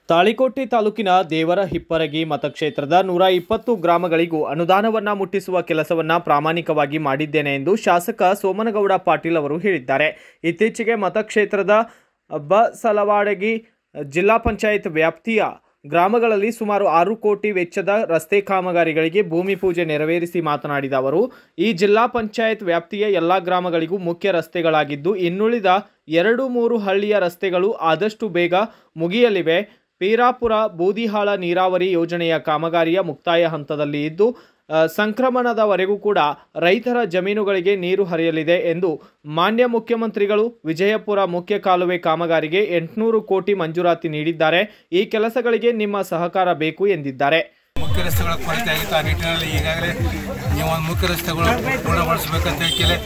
ತಾಳಿಕೋಟೆ ತಾಲೂಕಿನ ದೇವರ ಹಿಪ್ಪರಗಿ ಮತಕ್ಷೇತ್ರದ ನೂರ ಇಪ್ಪತ್ತು ಗ್ರಾಮಗಳಿಗೂ ಅನುದಾನವನ್ನ ಮುಟ್ಟಿಸುವ ಕೆಲಸವನ್ನ ಪ್ರಾಮಾಣಿಕವಾಗಿ ಮಾಡಿದ್ದೇನೆ ಎಂದು ಶಾಸಕ ಸೋಮನಗೌಡ ಪಾಟೀಲ್ ಅವರು ಹೇಳಿದ್ದಾರೆ ಇತ್ತೀಚೆಗೆ ಮತಕ್ಷೇತ್ರದ ಬಸಲವಾಡಗಿ ಜಿಲ್ಲಾ ಪಂಚಾಯತ್ ವ್ಯಾಪ್ತಿಯ ಗ್ರಾಮಗಳಲ್ಲಿ ಸುಮಾರು ಆರು ಕೋಟಿ ವೆಚ್ಚದ ರಸ್ತೆ ಕಾಮಗಾರಿಗಳಿಗೆ ಭೂಮಿ ಪೂಜೆ ನೆರವೇರಿಸಿ ಮಾತನಾಡಿದ ಅವರು ಈ ಜಿಲ್ಲಾ ಪಂಚಾಯತ್ ವ್ಯಾಪ್ತಿಯ ಎಲ್ಲ ಗ್ರಾಮಗಳಿಗೂ ಮುಖ್ಯ ರಸ್ತೆಗಳಾಗಿದ್ದು ಇನ್ನುಳಿದ ಎರಡು ಮೂರು ಹಳ್ಳಿಯ ರಸ್ತೆಗಳು ಆದಷ್ಟು ಬೇಗ ಮುಗಿಯಲಿವೆ ಪೀರಾಪುರ ಬೂದಿಹಾಳ ನೀರಾವರಿ ಯೋಜನೆಯ ಕಾಮಗಾರಿಯ ಮುಕ್ತಾಯ ಹಂತದಲ್ಲಿ ಇದ್ದು ಆ, ಸಂಕ್ರಮಣದವರೆಗೂ ಕೂಡ ರೈತರ ಜಮೀನುಗಳಿಗೆ ನೀರು ಹರಿಯಲಿದೆ ಎಂದು ಮಾನ್ಯ ಮುಖ್ಯಮಂತ್ರಿಗಳು ವಿಜಯಪುರ ಮುಖ್ಯ ಕಾಲುವೆ ಕಾಮಗಾರಿಗೆ ಎಂಟುನೂರು ಕೋಟಿ ಮಂಜೂರಾತಿ ನೀಡಿದ್ದಾರೆ ಈ ಕೆಲಸಗಳಿಗೆ ನಿಮ್ಮ ಸಹಕಾರ ಬೇಕು ಎಂದಿದ್ದಾರೆ ಮುಖ್ಯ ರಸ್ತೆಗಳ ಕೊರತೆ ಆಗಿತ್ತು ಆ ನಿಟ್ಟಿನಲ್ಲಿ ಈಗಾಗಲೇ ನೀವು ಒಂದು ಮುಖ್ಯ ರಸ್ತೆಗಳು ಪೂರ್ಣಗೊಳಿಸಬೇಕಂತ ಹೇಳಿ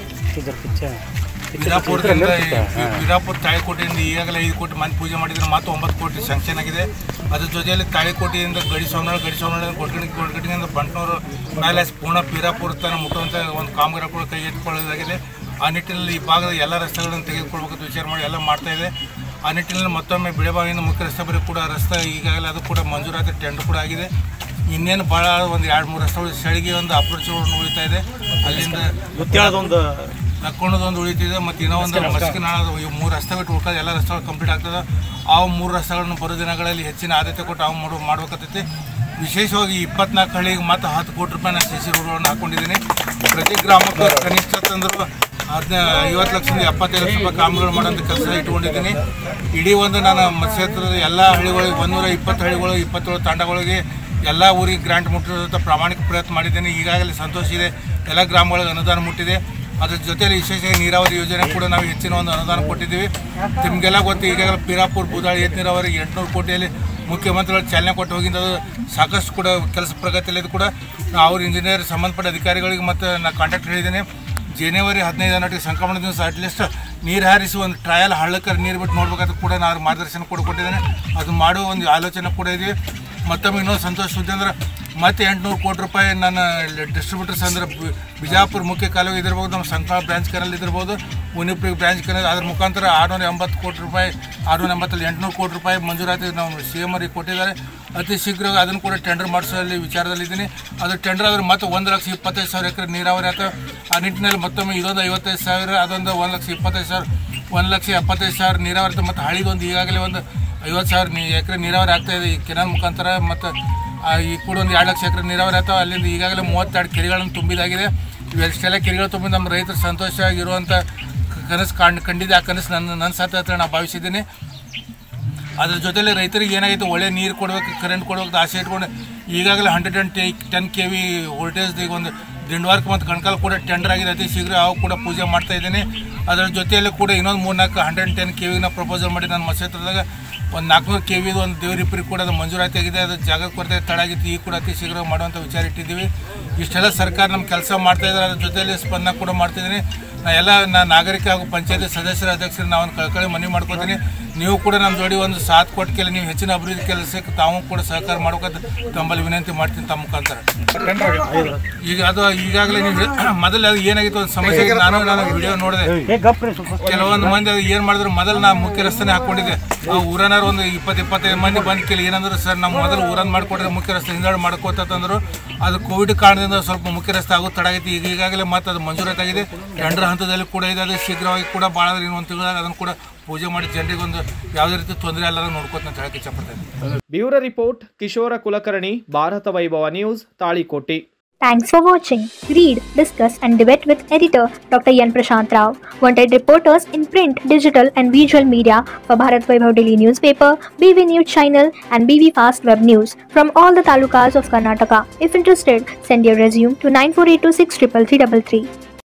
ಬಿಜಾಪುರದಿಂದ ಬಿಜಾಪುರ ತಾಳಿಕೋಟೆಯಿಂದ ಈಗಾಗಲೇ ಐದು ಕೋಟಿ ಮಂದಿ ಪೂಜೆ ಮಾಡಿದ್ರೆ ಮತ್ತು ಒಂಬತ್ತು ಕೋಟಿ ಸ್ಯಾಂಕ್ಷನ್ ಆಗಿದೆ ಅದ್ರ ಜೊತೆಯಲ್ಲಿ ತಾಳಿಕೋಟೆಯಿಂದ ಗಡಿ ಸೋಮನಾಳ ಗಡಿ ಸೋಮನಾಳ ಗೊಡ್ಗಡಿ ಗೊಡ್ಗಡಿಯಿಂದ ಬಂಟ್ನೂರು ಮೇಲೆ ಪೂರ್ಣ ಪೀರಾಪುರ ತನಕ ಮುಟ್ಟುವಂಥ ಒಂದು ಕಾಮಗಾರಿ ಕೂಡ ಕೈಗೆತ್ತಿಕೊಳ್ಳಲಾಗಿದೆ ಆ ನಿಟ್ಟಿನಲ್ಲಿ ಈ ಭಾಗದ ಎಲ್ಲ ರಸ್ತೆಗಳನ್ನು ತೆಗೆದುಕೊಳ್ಬೇಕಂತ ವಿಚಾರ ಮಾಡಿ ಎಲ್ಲ ಮಾಡ್ತಾ ಇದೆ ಆ ನಿಟ್ಟಿನಲ್ಲಿ ಮತ್ತೊಮ್ಮೆ ಬಿಳೆಬಾವಿಯಿಂದ ಮುಖ್ಯ ರಸ್ತೆ ಬರೀ ಕೂಡ ರಸ್ತೆ ಈಗಾಗಲೇ ಅದು ಕೂಡ ಮಂಜೂರಾತಿ ಟೆಂಡರ್ ಕೂಡ ಆಗಿದೆ ಇನ್ನೇನು ಭಾಳ ಒಂದು ಎರಡು ಮೂರು ರಸ್ತೆಗಳು ಸೆಳಿಗೆ ಒಂದು ಅಪ್ರೋಚ್ ಉಳಿತಾ ಇದೆ ಅಲ್ಲಿಂದ ಮುತ್ಯಾಳದೊಂದು ನಕ್ಕೊಂಡದೊಂದು ಉಳಿತಿದೆ ಮತ್ತು ಇನ್ನೂ ಒಂದು ಮಸ್ಕಿನಾಳ ಇವು ಮೂರು ರಸ್ತೆ ಬಿಟ್ಟು ಉಳ್ಕೋದು ಎಲ್ಲ ರಸ್ತೆಗಳು ಕಂಪ್ಲೀಟ್ ಆಗ್ತದೆ ಆ ಮೂರು ರಸ್ತೆಗಳನ್ನು ಬರೋ ದಿನಗಳಲ್ಲಿ ಹೆಚ್ಚಿನ ಆದ್ಯತೆ ಕೊಟ್ಟು ಅವು ಮಾಡು ಮಾಡ್ಬೇಕಾಗ್ತೈತಿ ವಿಶೇಷವಾಗಿ ಇಪ್ಪತ್ನಾಲ್ಕು ಹಳ್ಳಿಗೆ ಮತ್ತು ಹತ್ತು ಕೋಟಿ ರೂಪಾಯಿ ನಾನು ಸಿ ಸಿ ರೋಡ್ಗಳನ್ನು ಹಾಕೊಂಡಿದ್ದೀನಿ ಪ್ರತಿ ಗ್ರಾಮಕ್ಕೂ ಕನಿಷ್ಠ ತಂದರು ಹದಿನ ಐವತ್ತು ಲಕ್ಷದಿಂದ ಎಪ್ಪತ್ತೈದು ಲಕ್ಷ ರೂಪಾಯಿ ಕಾಮಗಾರಿ ಮಾಡೋಂಥ ಕೆಲಸ ಇಟ್ಕೊಂಡಿದ್ದೀನಿ ಇಡೀ ಒಂದು ನಾನು ಕ್ಷೇತ್ರದ ಎಲ್ಲ ಹಳ್ಳಿಗಳಿಗೆ ಒಂದೂರ ಇಪ್ಪತ್ತು ಹಳ್ಳಿಗಳು ಇಪ್ಪತ್ತೇಳು ತಾಂಡಗಳಿಗೆ ಎಲ್ಲ ಊರಿಗೆ ಗ್ರಾಂಟ್ ಮುಟ್ಟಿರೋಂಥ ಪ್ರಾಮಾಣಿಕ ಪ್ರಯತ್ನ ಮಾಡಿದ್ದೇನೆ ಈಗಾಗಲೇ ಸಂತೋಷ ಇದೆ ಎಲ್ಲ ಗ್ರಾಮಗಳಿಗೆ ಅನುದಾನ ಮುಟ್ಟಿದೆ ಅದ್ರ ಜೊತೆಯಲ್ಲಿ ವಿಶೇಷ ನೀರಾವರಿ ಯೋಜನೆ ಕೂಡ ನಾವು ಹೆಚ್ಚಿನ ಒಂದು ಅನುದಾನ ಕೊಟ್ಟಿದ್ದೀವಿ ನಿಮಗೆಲ್ಲ ಗೊತ್ತು ಈಗಾಗಲೇ ಪೀರಾಪುರ ಬೂದಾಳಿ ಏತ್ ನೀರಾವರಿಗೆ ಎಂಟುನೂರು ಕೋಟಿಯಲ್ಲಿ ಮುಖ್ಯಮಂತ್ರಿಗಳು ಚಾಲನೆ ಕೊಟ್ಟು ಹೋಗಿದ್ದು ಅದು ಸಾಕಷ್ಟು ಕೂಡ ಕೆಲಸ ಪ್ರಗತಿಯಲ್ಲಿ ಕೂಡ ನಾವು ಅವ್ರ ಇಂಜಿನಿಯರ್ ಸಂಬಂಧಪಟ್ಟ ಅಧಿಕಾರಿಗಳಿಗೆ ಮತ್ತು ನಾನು ಕಾಂಟ್ಯಾಕ್ಟ್ ಹೇಳಿದ್ದೇನೆ ಜನವರಿ ಹದಿನೈದು ನಾಟಿಗೆ ಸಂಕ್ರಮಣ ದಿವಸ ಅಟ್ಲೀಸ್ಟ್ ನೀರು ಹಾರಿಸಿ ಒಂದು ಟ್ರಯಲ್ ಹಳ್ಳಕ್ಕೆ ನೀರು ಬಿಟ್ಟು ನೋಡ್ಬೇಕಾದ್ರೆ ಕೂಡ ನಾನು ಮಾರ್ಗದರ್ಶನ ಕೂಡ ಕೊಟ್ಟಿದ್ದೇನೆ ಅದು ಮಾಡುವ ಒಂದು ಆಲೋಚನೆ ಕೂಡ ಇದೆ ಮತ್ತೊಮ್ಮೆ ಇನ್ನೊಂದು ಸಂತೋಷ ಸುದ್ದಿ ಅಂದ್ರೆ ಮತ್ತೆ ಎಂಟುನೂರು ಕೋಟಿ ರೂಪಾಯಿ ನನ್ನ ಡಿಸ್ಟ್ರಿಬ್ಯೂಟರ್ಸ್ ಅಂದ್ರೆ ಬಿ- ಬಿಜಾಪುರ ಮುಖ್ಯ ಕಾಲುವೆ ಇದಿರ್ಬೋದು ನಮ್ಮ ಸಂಕಳ ಬ್ರಾಂಚ್ ಕೆನಲ್ ಇದಿರ್ಬೋದು ಮುನಿಪುರಿ ಬ್ರಾಂಚ್ ಕೆನಲ್ ಅದ್ರ ಮುಖಾಂತರ ಆರುನೂರ ಎಂಬತ್ತು ಕೋಟಿ ರೂಪಾಯಿ ಆರುನೂರ ಎಂಬತ್ತಲ್ಲಿ ಎಂಟುನೂರು ಕೋಟಿ ರೂಪಾಯಿ ಮಂಜೂರಾತಿ ನಾವು ಸಿ ಎಮ್ ಅವರಿಗೆ ಕೊಟ್ಟಿದ್ದಾರೆ ಅತಿ ಶೀಘ್ರ ಅದನ್ನು ಕೂಡ ಟೆಂಡರ್ ಮಾಡಿಸೋಲ್ಲಿ ವಿಚಾರದಲ್ಲಿದ್ದೀನಿ ಅದು ಟೆಂಡರ್ ಆದ್ರೆ ಮತ್ತೆ ಒಂದು ಲಕ್ಷ ಇಪ್ಪತ್ತೈದು ಸಾವಿರ ಎಕರೆ ನೀರಾವರಿ ಆಯ್ತು ಆ ನಿಟ್ಟಿನಲ್ಲಿ ಮತ್ತೊಮ್ಮೆ ಇದೊಂದು ಐವತ್ತೈದು ಸಾವಿರ ಅದೊಂದು ಒಂದು ಲಕ್ಷ ಇಪ್ಪತ್ತೈದು ಸಾವಿರ ಒಂದು ಲಕ್ಷ ಎಪ್ಪತ್ತೈದು ಸಾವಿರ ನೀರಾವರಿ ಆಯ್ತು ಮತ್ತು ಹಳಿದೊಂದು ಈಗಾಗಲೇ ಒಂದು ಐವತ್ತು ಸಾವಿರ ನೀ ಎಕರೆ ನೀರಾವರಿ ಆಗ್ತಾ ಇದೆ ಈ ಕೆನಾಲ್ ಮುಖಾಂತರ ಮತ್ತು ಆ, ಈ ಕೂಡ ಒಂದು ಎರಡು ಲಕ್ಷ ಎಕರೆ ನೀರಾವರಿ ಆಗ್ತಾವೆ ಅಲ್ಲಿಂದ ಈಗಾಗಲೇ ಮೂವತ್ತೆರಡು ಕೆರೆಗಳನ್ನು ತುಂಬಿದಾಗಿದೆ ಇವೆಷ್ಟೆಲ್ಲ ಕೆರೆಗಳು ತುಂಬಿ ನಮ್ಮ ರೈತರು ಸಂತೋಷವಾಗಿರುವಂಥ ಕನಸು ಕಾಣ್ ಕಂಡಿದೆ ಆ ಕನಸು ನನ್ನ ನನ್ನ ಸಾಧ್ಯ ಹತ್ರ ನಾನು ಭಾವಿಸಿದ್ದೀನಿ ಅದ್ರ ಜೊತೆಲಿ ರೈತರಿಗೆ ಏನಾಗಿತ್ತು ಒಳ್ಳೆ ನೀರು ಕೊಡ್ಬೇಕು ಕರೆಂಟ್ ಕೊಡ್ಬೇಕು ಅಂತ ಆಸೆ ಇಟ್ಕೊಂಡು ಈಗಾಗಲೇ ಹಂಡ್ರೆಡ್ ಆ್ಯಂಡ್ ಟೇ ಟೆನ್ ಕೆ ವಿ ವೋಲ್ಟೇಜ್ ಈಗ ಒಂದು ದಿಂಡ್ವಾರ್ಕ್ ಮತ್ತು ಕಣ್ಕಾಲ್ ಕೂಡ ಟೆಂಡರ್ ಆಗಿದೆ ಅತಿ ಶೀಘ್ರ ಅವು ಕೂಡ ಪೂಜೆ ಮಾಡ್ತಾ ಇದ್ದೀನಿ ಅದರ ಜೊತೆಯಲ್ಲಿ ಕೂಡ ಇನ್ನೊಂದು ಮೂರು ನಾಲ್ಕು ಹಂಡ್ರೆಡ್ ಟೆನ್ ಕೆ ವಿನ ಪ್ರಪೋಸಲ್ ಮಾಡಿ ನನ್ನ ಕ್ಷೇತ್ರದಾಗ ಒಂದು ನಾಲ್ಕುನೂರು ಕೆ ವಿದು ಒಂದು ದೇವರಿಪ್ಪರಿಗೆ ಕೂಡ ಅದು ಮಂಜೂರಾತಿ ಆಗಿದೆ ಅದು ಜಾಗ ಕೊರತೆ ತಡಾಗಿತ್ತು ಈ ಕೂಡ ಅತಿ ಶೀಘ್ರ ಮಾಡುವಂಥ ವಿಚಾರ ಇಟ್ಟಿದ್ದೀವಿ ಇಷ್ಟೆಲ್ಲ ಸರ್ಕಾರ ನಮ್ಮ ಕೆಲಸ ಮಾಡ್ತಾ ಇದ್ದಾರೆ ಅದ್ರ ಜೊತೆಯಲ್ಲಿ ಸ್ಪಂದನ ಕೂಡ ಮಾಡ್ತಿದ್ದೀನಿ ನಾ ಎಲ್ಲ ನಾ ನಾಗರಿಕ ಹಾಗೂ ಪಂಚಾಯತಿ ಸದಸ್ಯರ ಅಧ್ಯಕ್ಷರು ನಾವು ಒಂದು ಕಳ್ಕಳಿ ಮನವಿ ಮಾಡ್ಕೊತೀನಿ ನೀವು ಕೂಡ ನಮ್ಮ ಜೋಡಿ ಒಂದು ಸಾಥ್ ಕೊಟ್ಟು ಕೆಲ ನೀವು ಹೆಚ್ಚಿನ ಅಭಿವೃದ್ಧಿ ಕೆಲಸಕ್ಕೆ ತಾವು ಕೂಡ ಸಹಕಾರ ಮಾಡ್ಬೇಕಂತ ತಮ್ಮಲ್ಲಿ ವಿನಂತಿ ಮಾಡ್ತೀನಿ ತಮ್ಮ ಮುಖಾಂತರ ಈಗ ಅದು ಈಗಾಗಲೇ ನೀವು ಮೊದಲು ಅದು ಏನಾಗಿತ್ತು ಒಂದು ಸಮಸ್ಯೆ ಆಗಿತ್ತು. ನಾನು ನಾನು ವಿಡಿಯೋ ನೋಡಿದೆ ಕೆಲವೊಂದು ಮಂದಿ ಅದು ಏನು ಮಾಡಿದ್ರು ಮೊದಲು ನಾ ಮುಖ್ಯ ರಸ್ತೆನೇ ಹಾಕೊಂಡಿದ್ದೆ ಆ ಊರನಾರು ಒಂದು ಇಪ್ಪತ್ತು ಇಪ್ಪತ್ತೈದು ಮಂದಿ ಬಂದು ಕೇಳಿ ಏನಂದ್ರೆ ಸರ್ ನಮ್ಮ ಮೊದಲು ಊರನ್ ಮಾಡಿಕೊಟ್ರೆ ಮುಖ್ಯ ರಸ್ತೆ ಹಿಂದಾಡು ಮಾಡ್ಕೋತಂದ್ರು ಅದು ಕೋವಿಡ್ ಕಾರಣದಿಂದ ಸ್ವಲ್ಪ ಮುಖ್ಯ ರಸ್ತೆ ಆಗೋದು ತಡಾಗೈತಿ ಈಗ ಈಗಾಗಲೇ ಮತ್ತೆ ಅದು ಮಂಜೂರಾತಿ ಆಗಿದೆ ಟೆಂಡರ್ ಹಂತದಲ್ಲಿ ಕೂಡ ಇದೆ ಅದು ಶೀಘ್ರವಾಗಿ ಕೂಡ ಭಾಳ ಇನ್ನೊಂದು ತಿಂಗಳಾಗ ಅದನ್ನು ಕೂಡ ಪೂಜೆ ಮಾಡಿ ಜನರಿಗೆ ಒಂದು ಯಾವುದೇ ರೀತಿ ತೊಂದರೆ ಅಲ್ಲದ ನೋಡ್ಕೋತ ಅಂತ ಹೇಳಕ್ಕೆ ಇಷ್ಟಪಡ್ತೇನೆ bureau report Kishora Kulkarni Bharata Vaibhava news Talikoti Thanks for watching. Read, discuss, and debate with editor Dr. Yan Prashant Rao. Wanted reporters in print, digital, and visual media for Bharat Vaibhav Daily Newspaper, BV News Channel, and BV Fast Web News from all the talukas of Karnataka. If interested, send your resume to 9482633333.